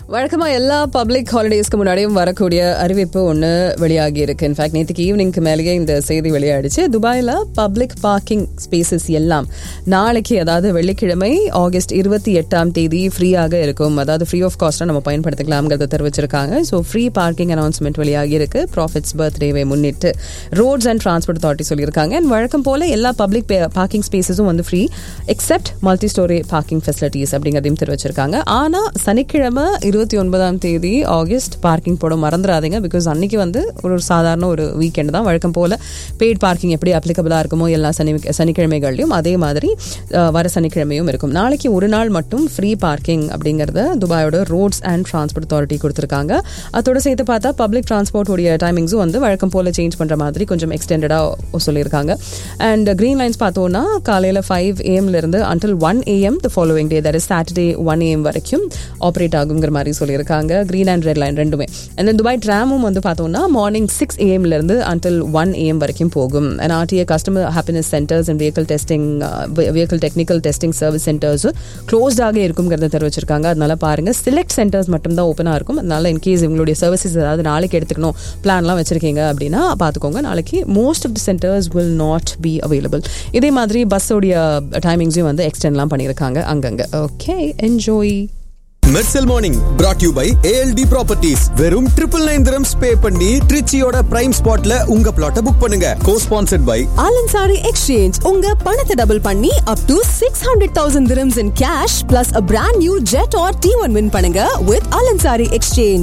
வழக்கமா எல்லா பப்ளிக் ஹாலிடேஸ்க்கு முன்னாடியும் வரக்கூடிய அறிவிப்பு ஒன்று வெளியாகி இருக்கு இன்ஃபேக்ட் நேற்றுக்கு ஈவினிங்க்கு மேலேயே இந்த செய்தி வெளியாயிடுச்சு துபாயில் பப்ளிக் பார்க்கிங் ஸ்பேசஸ் எல்லாம் நாளைக்கு அதாவது வெள்ளிக்கிழமை ஆகஸ்ட் இருபத்தி எட்டாம் தேதி ஃப்ரீயாக இருக்கும் அதாவது ஃப்ரீ ஆஃப் காஸ்ட்டாக நம்ம பயன்படுத்திக்கலாம்ங்கிறத தெரிவிச்சிருக்காங்க ஸோ ஃப்ரீ பார்க்கிங் அனௌன்ஸ்மெண்ட் வெளியாகி இருக்கு ப்ராஃபிட்ஸ் பர்த்டேவை முன்னிட்டு ரோட்ஸ் அண்ட் டிரான்ஸ்போர்ட் அத்தாரிட்டி சொல்லியிருக்காங்க அண்ட் வழக்கம் போல எல்லா பப்ளிக் பார்க்கிங் ஸ்பேசஸும் வந்து free except multi storey parking facilities அப்படிங்கிறதையும் தெரிவிச்சிருக்காங்க ஆனால் சனிக்கிழமை இருபத்தி ஒன்பதாம் தேதி ஆகஸ்ட் பார்க்கிங் போட மறந்துடாதீங்க பிகாஸ் அன்னைக்கு வந்து ஒரு சாதாரண ஒரு வீக்கெண்ட் தான் வழக்கம் போல பெய்ட் பார்க்கிங் எப்படி அப்ளிகபிளாக இருக்குமோ எல்லா சனி சனிக்கிழமைகள்லையும் அதே மாதிரி அஹ், வர சனிக்கிழமையும் இருக்கும் நாளைக்கு ஒரு நாள் மட்டும் ஃப்ரீ பார்க்கிங் அப்படிங்கிறத துபாயோட ரோட்ஸ் அண்ட் டிரான்ஸ்போர்ட் அத்தாரிட்டி கொடுத்துருக்காங்க அதோட சேர்த்து பார்த்தா பப்ளிக் டிரான்ஸ்போர்ட் உடைய டைமிங்ஸும் வந்து வழக்கம் போல சேஞ்ச் பண்ணுற மாதிரி கொஞ்சம் எக்ஸ்டெண்டடாக சொல்லியிருக்காங்க அண்ட் க்ரீன் லைன்ஸ் பார்த்தோன்னா காலையில் ஃபைவ் ஏஎம்லேருந்து until one AM the following day that is Saturday one AM வரைக்கும் ஆப்ரேட் ஆகுங்கிற மாதிரி சொல்லியிருக்காங்க க்ரீன் அண்ட் ரெட் லைன் ரெண்டுமே அண்ட் தென் துபாய் ட்ராமும் வந்து பார்த்தோம்னா மார்னிங் சிக்ஸ் ஏஎம்லேருந்து அன்டில் ஒன் ஏஎம் வரைக்கும் போகும் and RTA customer happiness centres and vehicle testing vehicle technical testing service centres க்ளோஸ்டாக இருக்குங்கிறத தெரிவிச்சிருக்காங்க அதனால பாருங்க சிலக்ட் சென்டர்ஸ் மட்டும் தான் ஓப்பனாக இருக்கும் அதனால இன்கேஸ் இவங்களுடைய சர்வீசஸ் ஏதாவது நாளைக்கு எடுத்துக்கணும் பிளான்லாம் வச்சிருக்கீங்க அப்படின்னா பார்த்துக்கோங்க நாளைக்கு most of the centres will not be available இதே மாதிரி பஸ்ஸோடைய டைமிங்ஸையும் வந்து எக்ஸ்டெண்ட்லாம் பண்ணியிருக்காங்க அங்கங்கே okay enjoy Mersal morning brought you by ALT properties வெறும் ட்ரிபிள் நைன் திரம்ஸ் பே பண்ணி ட்ரிச்சியோட பிரைம் ஸ்பாட்ல உங்க பிளாட்டை புக் பண்ணுங்க co sponsored by Al Ansari exchange உங்க பணத்தை டபுள் பண்ணி up to six hundred thousand dirhams in cash plus a brand new Jetour T one win பண்ணுங்க வித் ஆலன்சாரி எக்ஸ்சேஞ்ச்